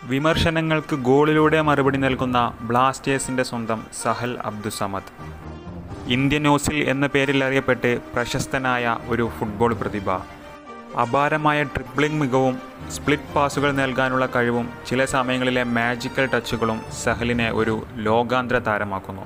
വിമർശനങ്ങൾക്ക് ഗോളിലൂടെ മറുപടി നൽകുന്ന ബ്ലാസ്റ്റേഴ്സിൻ്റെ സ്വന്തം സഹൽ അബ്ദുസമദ് ഇന്ത്യൻ ഓസിൽ എന്ന പേരിൽ അറിയപ്പെട്ട് പ്രശസ്തനായ ഒരു ഫുട്ബോൾ പ്രതിഭ അപാരമായ ട്രിപ്ലിംഗ് മികവും സ്പ്ലിറ്റ് പാസുകൾ നൽകാനുള്ള കഴിവും ചില സമയങ്ങളിലെ മാജിക്കൽ ടച്ചുകളും സഹലിനെ ഒരു ലോകാന്തര താരമാക്കുന്നു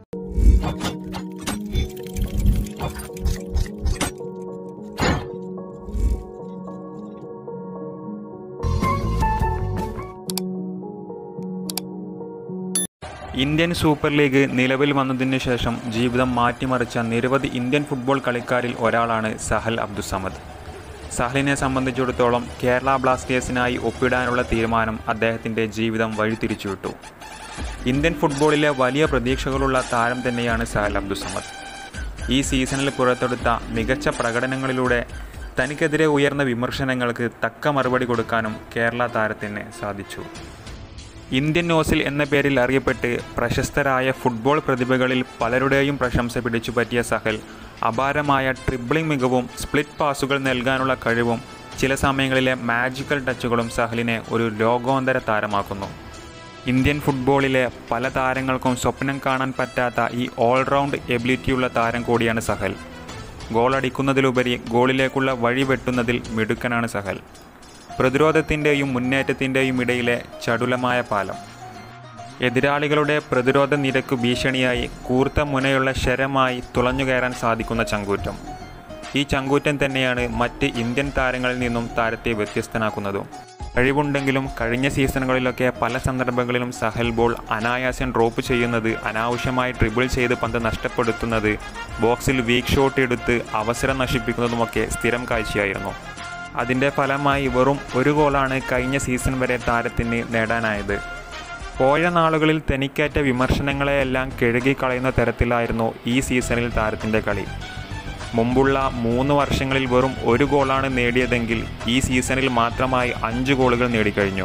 ഇന്ത്യൻ സൂപ്പർ ലീഗ് നിലവിൽ വന്നതിനു ശേഷം ജീവിതം മാറ്റിമറിച്ച നിരവധി ഇന്ത്യൻ ഫുട്ബോൾ കളിക്കാരിൽ ഒരാളാണ് സഹൽ അബ്ദുസമദ് സഹലിനെ സംബന്ധിച്ചിടത്തോളം കേരള ബ്ലാസ്റ്റേഴ്സിനായി ഒപ്പിടാനുള്ള തീരുമാനം അദ്ദേഹത്തിൻ്റെ ജീവിതം വഴിതിരിച്ചുവിട്ടു ഇന്ത്യൻ ഫുട്ബോളിലെ വലിയ പ്രതീക്ഷകളുള്ള താരം തന്നെയാണ് സഹൽ അബ്ദുസമദ് ഈ സീസണിൽ പുറത്തെടുത്ത മികച്ച പ്രകടനങ്ങളിലൂടെ തനിക്കെതിരെ ഉയർന്ന വിമർശനങ്ങൾക്ക് തക്ക മറുപടി കൊടുക്കാനും കേരള താരത്തിന് സാധിച്ചു ഇന്ത്യൻ ഓസിൽ എന്ന പേരിൽ അറിയപ്പെട്ട് പ്രശസ്തരായ ഫുട്ബോൾ പ്രതിഭകളിൽ പലരുടെയും പ്രശംസ പിടിച്ചുപറ്റിയ സഹൽ അപാരമായ ട്രിബിളിംഗ് മികവും സ്പ്ലിറ്റ് പാസുകൾ നൽകാനുള്ള കഴിവും ചില സമയങ്ങളിലെ മാജിക്കൽ ടച്ചുകളും സഹലിനെ ഒരു ലോകോത്തര താരമാക്കുന്നു ഇന്ത്യൻ ഫുട്ബോളിലെ പല താരങ്ങൾക്കും സ്വപ്നം കാണാൻ പറ്റാത്ത ഈ ഓൾറൗണ്ട് എബിലിറ്റിയുള്ള താരം കൂടിയാണ് സഹൽ ഗോൾ അടിക്കുന്നതിലുപരി ഗോളിലേക്കുള്ള വഴി വെട്ടുന്നതിൽ മിടുക്കനാണ് സഹൽ പ്രതിരോധത്തിൻ്റെയും മുന്നേറ്റത്തിൻ്റെയും ഇടയിലെ ചടുലമായ പാലം എതിരാളികളുടെ പ്രതിരോധ നിരക്ക് ഭീഷണിയായി കൂർത്ത മുനയുള്ള ശരമായി തുളഞ്ഞു കയറാൻ സാധിക്കുന്ന ചങ്കൂറ്റം ഈ ചങ്കൂറ്റം തന്നെയാണ് മറ്റ് ഇന്ത്യൻ താരങ്ങളിൽ നിന്നും താരത്തെ വ്യത്യസ്തനാക്കുന്നതും കഴിവുണ്ടെങ്കിലും കഴിഞ്ഞ സീസണുകളിലൊക്കെ പല സന്ദർഭങ്ങളിലും സഹൽ ബോൾ അനായാസം ഡ്രോപ്പ് ചെയ്യുന്നത് അനാവശ്യമായി ട്രിബിൾ ചെയ്ത് പന്ത് നഷ്ടപ്പെടുത്തുന്നത് ബോക്സിൽ വീക്ക് ഷോട്ട് എടുത്ത് അവസരം നശിപ്പിക്കുന്നതുമൊക്കെ സ്ഥിരം കാഴ്ചയായിരുന്നു അതിൻ്റെ ഫലമായി വെറും ഒരു ഗോളാണ് കഴിഞ്ഞ സീസൺ വരെ താരത്തിന് നേടാനായത് പോയ നാളുകളിൽ തനിക്കേറ്റ വിമർശനങ്ങളെയെല്ലാം കഴുകിക്കളയുന്ന തരത്തിലായിരുന്നു ഈ സീസണിൽ താരത്തിൻ്റെ കളി മുമ്പുള്ള മൂന്ന് വർഷങ്ങളിൽ വെറും ഒരു ഗോളാണ് നേടിയതെങ്കിൽ ഈ സീസണിൽ മാത്രമായി അഞ്ച് ഗോളുകൾ നേടിക്കഴിഞ്ഞു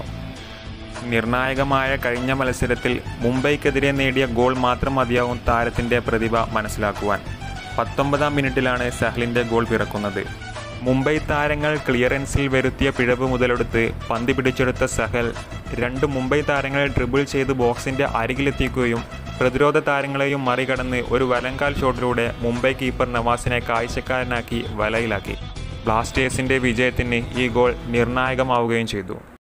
നിർണായകമായ കഴിഞ്ഞ മത്സരത്തിൽ മുംബൈക്കെതിരെ നേടിയ ഗോൾ മാത്രം മതിയാവും താരത്തിൻ്റെ പ്രതിഭ മനസ്സിലാക്കുവാൻ പത്തൊമ്പതാം മിനിറ്റിലാണ് സഹലിൻ്റെ ഗോൾ പിറക്കുന്നത് മുംബൈ താരങ്ങൾ ക്ലിയറൻസിൽ വരുത്തിയ പിഴവ് മുതലെടുത്ത് പന്ത് പിടിച്ചെടുത്ത സഹൽ രണ്ട് മുംബൈ താരങ്ങളെ ഡ്രിബിൾ ചെയ്ത് ബോക്സിൻ്റെ അരികിലെത്തിക്കുകയും പ്രതിരോധ താരങ്ങളെയും മറികടന്ന് ഒരു വലങ്കാൽ ഷോട്ടിലൂടെ മുംബൈ കീപ്പർ നവാസിനെ കാഴ്ചക്കാരനാക്കി വലയിലാക്കി ബ്ലാസ്റ്റേഴ്സിൻ്റെ വിജയത്തിന് ഈ ഗോൾ നിർണായകമാവുകയും ചെയ്തു